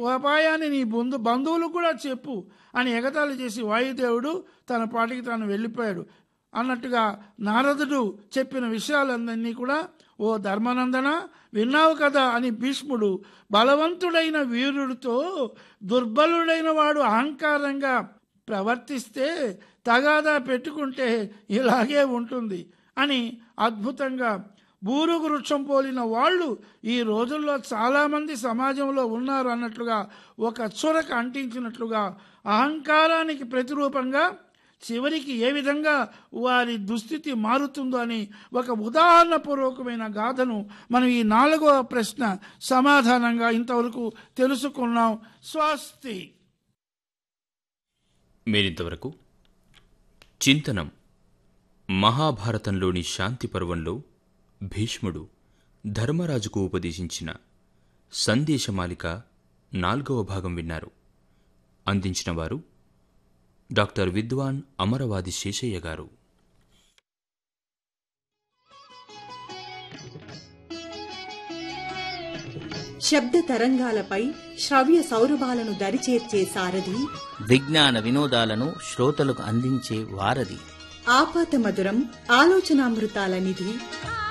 ఉపాయాన్ని నీ బంధు బంధువులకు కూడా చెప్పు అని ఎగతాళి చేసి వాయుదేవుడు తన పాటికి తాను వెళ్ళిపోయాడు అన్నట్టుగా నారదుడు చెప్పిన విషయాలన్నీ కూడా ఓ ధర్మనందన విన్నావు కదా అని భీష్ముడు బలవంతుడైన వీరుడితో దుర్బలుడైన వాడు అహంకారంగా ప్రవర్తిస్తే తగాదా పెట్టుకుంటే ఇలాగే ఉంటుంది అని అద్భుతంగా బూరుగు వృక్షం పోలిన వాళ్ళు ఈ రోజుల్లో చాలామంది సమాజంలో ఉన్నారు అన్నట్లుగా ఒక చురక అంటించినట్లుగా అహంకారానికి ప్రతిరూపంగా చివరికి ఏ విధంగా వారి దుస్థితి మారుతుందో అని ఒక ఉదాహరణపూర్వకమైన గాథను మనం ఈ నాలుగవ ప్రశ్న సమాధానంగా ఇంతవరకు తెలుసుకున్నాం స్వస్తి మీరింతవరకు చింతనం మహాభారతంలోని శాంతి పర్వంలో భీష్ముడు ధర్మరాజుకు ఉపదేశించిన సందేశమాలిక నాల్గవ భాగం విన్నారు అందించిన వారు డాక్టర్ విద్వాన్ అమరవాది శేషయ్య గారు శబ్ద తరంగాలపై శ్రవ్య సౌరభాలను దరిచేర్చే సారథి విజ్ఞాన వినోదాలను శ్రోతలకు అందించే వారధి ఆపాత మధురం ఆలోచనామృతాల నిధి